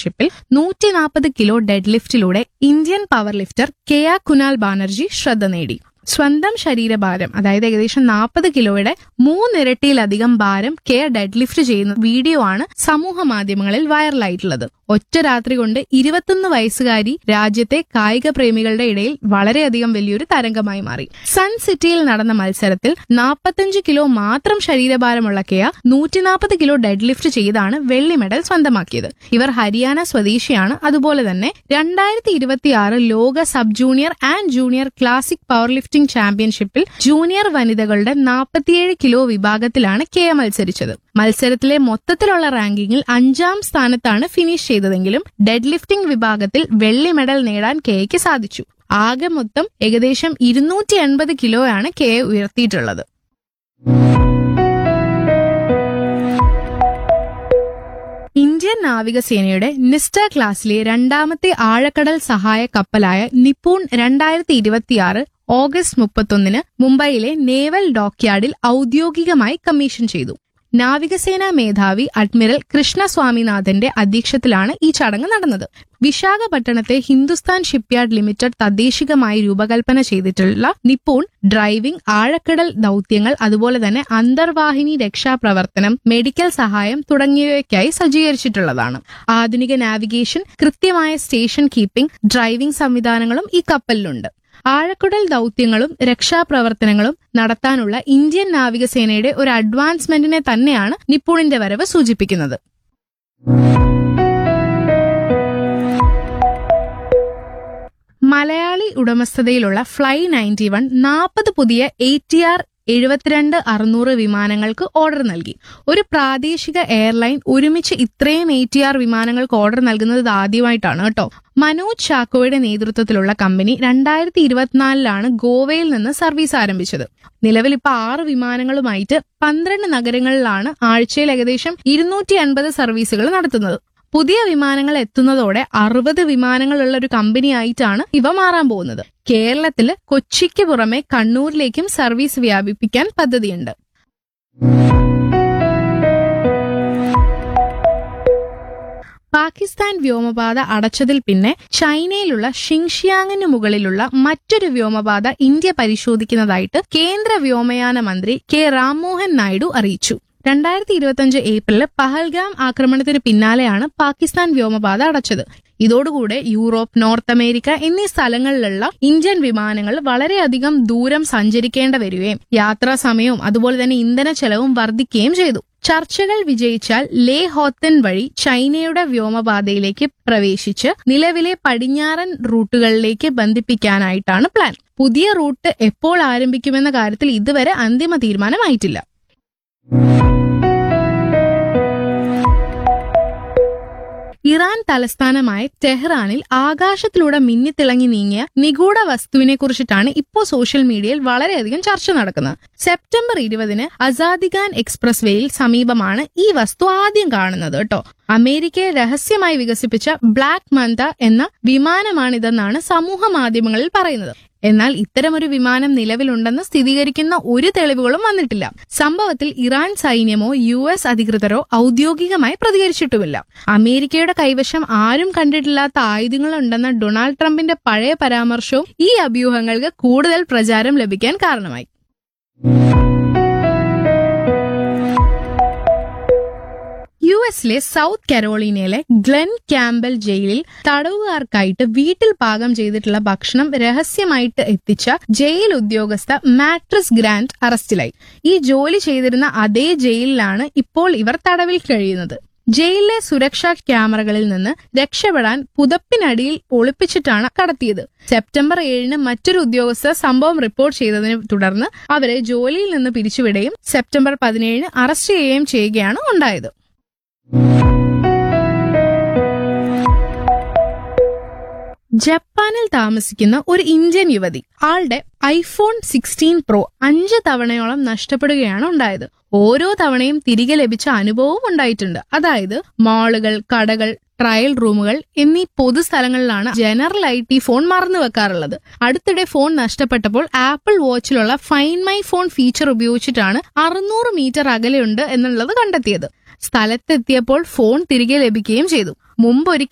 ചാമ്പ്യൻഷിപ്പിൽ നൂറ്റി നാൽപ്പത് കിലോ ഡെഡ് ലിഫ്റ്റിലൂടെ ഇന്ത്യൻ പവർ ലിഫ്റ്റർ കെയ കുനാൽ ബാനർജി ശ്രദ്ധ നേടി സ്വന്തം ശരീരഭാരം അതായത് ഏകദേശം നാൽപ്പത് കിലോയുടെ മൂന്നിരട്ടിയിലധികം ഭാരം കെ ഡെഡ് ലിഫ്റ്റ് ചെയ്യുന്ന വീഡിയോ ആണ് സമൂഹ മാധ്യമങ്ങളിൽ വൈറലായിട്ടുള്ളത് ഒറ്റ രാത്രി കൊണ്ട് ഇരുപത്തൊന്ന് വയസ്സുകാരി രാജ്യത്തെ കായിക പ്രേമികളുടെ ഇടയിൽ വളരെയധികം വലിയൊരു തരംഗമായി മാറി സൺ സിറ്റിയിൽ നടന്ന മത്സരത്തിൽ നാൽപ്പത്തഞ്ച് കിലോ മാത്രം ശരീരഭാരമുള്ള കെയ നൂറ്റി നാൽപ്പത് കിലോ ഡെഡ് ലിഫ്റ്റ് ചെയ്താണ് വെള്ളി മെഡൽ സ്വന്തമാക്കിയത് ഇവർ ഹരിയാന സ്വദേശിയാണ് അതുപോലെ തന്നെ രണ്ടായിരത്തി ഇരുപത്തിയാറ് ലോക sub junior and junior classic powerlifting ചാമ്പ്യൻഷിപ്പിൽ ജൂനിയർ വനിതകളുടെ നാൽപ്പത്തിയേഴ് കിലോ വിഭാഗത്തിലാണ് കെയ മത്സരിച്ചത് മത്സരത്തിലെ മൊത്തത്തിലുള്ള റാങ്കിങ്ങിൽ അഞ്ചാം സ്ഥാനത്താണ് ഫിനിഷ് ചെയ്തതെങ്കിലും ഡെഡ് ലിഫ്റ്റിംഗ് വിഭാഗത്തിൽ വെള്ളി മെഡൽ നേടാൻ കെയ്ക്ക് സാധിച്ചു ആകെ മൊത്തം ഏകദേശം ഇരുന്നൂറ്റി എൺപത് കിലോയാണ് കെ ഉയർത്തിയിട്ടുള്ളത് ഇന്ത്യൻ നാവികസേനയുടെ നിസ്റ്റ ക്ലാസ്സിലെ രണ്ടാമത്തെ ആഴക്കടൽ സഹായ കപ്പലായ നിപ്പൂൺ രണ്ടായിരത്തി ഇരുപത്തിയാറ് ഓഗസ്റ്റ് മുപ്പത്തൊന്നിന് മുംബൈയിലെ നേവൽ ഡോക്യാർഡിൽ ഔദ്യോഗികമായി കമ്മീഷൻ ചെയ്തു നാവികസേനാ മേധാവി അഡ്മിറൽ കൃഷ്ണ സ്വാമിനാഥന്റെ അധ്യക്ഷത്തിലാണ് ഈ ചടങ്ങ് നടന്നത് വിശാഖപട്ടണത്തെ ഹിന്ദുസ്ഥാൻ ഷിപ്പ്യാർഡ് ലിമിറ്റഡ് തദ്ദേശികമായി രൂപകൽപ്പന ചെയ്തിട്ടുള്ള നിപ്പൂൺ ഡ്രൈവിംഗ് ആഴക്കടൽ ദൌത്യങ്ങൾ അതുപോലെ തന്നെ അന്തർവാഹിനി രക്ഷാപ്രവർത്തനം മെഡിക്കൽ സഹായം തുടങ്ങിയവയ്ക്കായി സജ്ജീകരിച്ചിട്ടുള്ളതാണ് ആധുനിക നാവിഗേഷൻ കൃത്യമായ സ്റ്റേഷൻ കീപ്പിംഗ് ഡ്രൈവിംഗ് സംവിധാനങ്ങളും ഈ കപ്പലിലുണ്ട് ആഴക്കുടൽ ദൌത്യങ്ങളും രക്ഷാപ്രവർത്തനങ്ങളും നടത്താനുള്ള ഇന്ത്യൻ നാവികസേനയുടെ ഒരു അഡ്വാൻസ്മെന്റിനെ തന്നെയാണ് നിപ്പൂണിന്റെ വരവ് സൂചിപ്പിക്കുന്നത് മലയാളി ഉടമസ്ഥതയിലുള്ള ഫ്ലൈ നയൻറ്റി വൺ നാൽപ്പത് പുതിയ എ ടി ആർ എഴുപത്തിരണ്ട് അറുന്നൂറ് വിമാനങ്ങൾക്ക് ഓർഡർ നൽകി ഒരു പ്രാദേശിക എയർലൈൻ ഒരുമിച്ച് ഇത്രയും എ ടി ആർ വിമാനങ്ങൾക്ക് ഓർഡർ നൽകുന്നത് ഇത് ആദ്യമായിട്ടാണ് കേട്ടോ മനോജ് ചാക്കോയുടെ നേതൃത്വത്തിലുള്ള കമ്പനി രണ്ടായിരത്തി ഇരുപത്തിനാലിലാണ് ഗോവയിൽ നിന്ന് സർവീസ് ആരംഭിച്ചത് നിലവിൽ ഇപ്പൊ ആറ് വിമാനങ്ങളുമായിട്ട് പന്ത്രണ്ട് നഗരങ്ങളിലാണ് ആഴ്ചയിൽ ഏകദേശം ഇരുന്നൂറ്റി അൻപത് സർവീസുകൾ നടത്തുന്നത് പുതിയ വിമാനങ്ങൾ എത്തുന്നതോടെ അറുപത് വിമാനങ്ങളുള്ള ഒരു കമ്പനിയായിട്ടാണ് ഇവ മാറാൻ പോകുന്നത് കേരളത്തില് കൊച്ചിക്ക് പുറമെ കണ്ണൂരിലേക്കും സർവീസ് വ്യാപിപ്പിക്കാൻ പദ്ധതിയുണ്ട് പാകിസ്ഥാൻ വ്യോമപാത അടച്ചതിൽ പിന്നെ ചൈനയിലുള്ള ഷിങ്ഷിയാങ്ങിന് മുകളിലുള്ള മറ്റൊരു വ്യോമപാത ഇന്ത്യ പരിശോധിക്കുന്നതായിട്ട് കേന്ദ്ര വ്യോമയാന മന്ത്രി കെ രാംമോഹൻ നായിഡു അറിയിച്ചു രണ്ടായിരത്തി ഇരുപത്തിയഞ്ച് ഏപ്രിലിൽ പഹൽഗാം ആക്രമണത്തിന് പിന്നാലെയാണ് പാകിസ്ഥാൻ വ്യോമപാത അടച്ചത് ഇതോടുകൂടെ യൂറോപ്പ് നോർത്ത് അമേരിക്ക എന്നീ സ്ഥലങ്ങളിലുള്ള ഇന്ത്യൻ വിമാനങ്ങൾ വളരെയധികം ദൂരം സഞ്ചരിക്കേണ്ട വരികയും യാത്രാ സമയവും അതുപോലെ തന്നെ ഇന്ധന ചെലവും വർദ്ധിക്കുകയും ചെയ്തു ചർച്ചകൾ വിജയിച്ചാൽ ലേ ഹോത്തൻ വഴി ചൈനയുടെ വ്യോമപാതയിലേക്ക് പ്രവേശിച്ച് നിലവിലെ പടിഞ്ഞാറൻ റൂട്ടുകളിലേക്ക് ബന്ധിപ്പിക്കാനായിട്ടാണ് പ്ലാൻ പുതിയ റൂട്ട് എപ്പോൾ ആരംഭിക്കുമെന്ന കാര്യത്തിൽ ഇതുവരെ അന്തിമ തീരുമാനമായിട്ടില്ല ഇറാൻ തലസ്ഥാനമായ ടെഹ്റാനിൽ ആകാശത്തിലൂടെ മിന്നിത്തിളങ്ങി നീങ്ങിയ നിഗൂഢ വസ്തുവിനെ കുറിച്ചിട്ടാണ് ഇപ്പോൾ സോഷ്യൽ മീഡിയയിൽ വളരെയധികം ചർച്ച നടക്കുന്നത് സെപ്റ്റംബർ ഇരുപതിന് അസാദിഖാൻ എക്സ്പ്രസ് വേയിൽ സമീപമാണ് ഈ വസ്തു ആദ്യം കാണുന്നത് കേട്ടോ അമേരിക്കയെ രഹസ്യമായി വികസിപ്പിച്ച ബ്ലാക്ക് മന്ത എന്ന വിമാനമാണിതെന്നാണ് സമൂഹ മാധ്യമങ്ങളിൽ പറയുന്നത് എന്നാൽ ഇത്തരമൊരു വിമാനം നിലവിലുണ്ടെന്ന് സ്ഥിരീകരിക്കുന്ന ഒരു തെളിവുകളും വന്നിട്ടില്ല സംഭവത്തിൽ ഇറാൻ സൈന്യമോ യു എസ് അധികൃതരോ ഔദ്യോഗികമായി പ്രതികരിച്ചിട്ടുമില്ല അമേരിക്കയുടെ കൈവശം ആരും കണ്ടിട്ടില്ലാത്ത ആയുധങ്ങളുണ്ടെന്ന ഡൊണാൾഡ് ട്രംപിന്റെ പഴയ പരാമർശവും ഈ അഭ്യൂഹങ്ങൾക്ക് കൂടുതൽ പ്രചാരം ലഭിക്കാൻ കാരണമായി യു എസിലെ സൗത്ത് കരോളീനയിലെ ഗ്ലെൻ ക്യാമ്പൽ ജയിലിൽ തടവുകാർക്കായിട്ട് വീട്ടിൽ പാകം ചെയ്തിട്ടുള്ള ഭക്ഷണം രഹസ്യമായിട്ട് എത്തിച്ച ജയിൽ ഉദ്യോഗസ്ഥ മാട്രിസ് ഗ്രാൻഡ് അറസ്റ്റിലായി ഈ ജോലി ചെയ്തിരുന്ന അതേ ജയിലിലാണ് ഇപ്പോൾ ഇവർ തടവിൽ കഴിയുന്നത് ജയിലിലെ സുരക്ഷാ ക്യാമറകളിൽ നിന്ന് രക്ഷപ്പെടാൻ പുതപ്പിനടിയിൽ ഒളിപ്പിച്ചിട്ടാണ് കടത്തിയത് സെപ്റ്റംബർ ഏഴിന് മറ്റൊരു ഉദ്യോഗസ്ഥർ സംഭവം റിപ്പോർട്ട് ചെയ്തതിനെ തുടർന്ന് അവരെ ജോലിയിൽ നിന്ന് പിരിച്ചുവിടുകയും സെപ്റ്റംബർ പതിനേഴിന് അറസ്റ്റ് ചെയ്യുകയും ചെയ്യുകയാണ് ഉണ്ടായത് ജപ്പാനിൽ താമസിക്കുന്ന ഒരു ഇന്ത്യൻ യുവതി ആളുടെ ഐഫോൺ സിക്സ്റ്റീൻ പ്രോ അഞ്ച് തവണയോളം നഷ്ടപ്പെടുകയാണ് ഉണ്ടായത് ഓരോ തവണയും തിരികെ ലഭിച്ച അനുഭവവും ഉണ്ടായിട്ടുണ്ട് അതായത് മാളുകൾ കടകൾ ട്രയൽ റൂമുകൾ എന്നീ പൊതുസ്ഥലങ്ങളിലാണ് ജനറൽ ആയിട്ട് ഈ ഫോൺ മറന്നു വെക്കാറുള്ളത് അടുത്തിടെ ഫോൺ നഷ്ടപ്പെട്ടപ്പോൾ ആപ്പിൾ വാച്ചിലുള്ള ഫൈൻ മൈ ഫോൺ ഫീച്ചർ ഉപയോഗിച്ചിട്ടാണ് അറുന്നൂറ് മീറ്റർ അകലെയുണ്ട് എന്നുള്ളത് കണ്ടെത്തിയത് സ്ഥലത്തെത്തിയപ്പോൾ ഫോൺ തിരികെ ലഭിക്കുകയും ചെയ്തു മുമ്പൊരിക്കൽ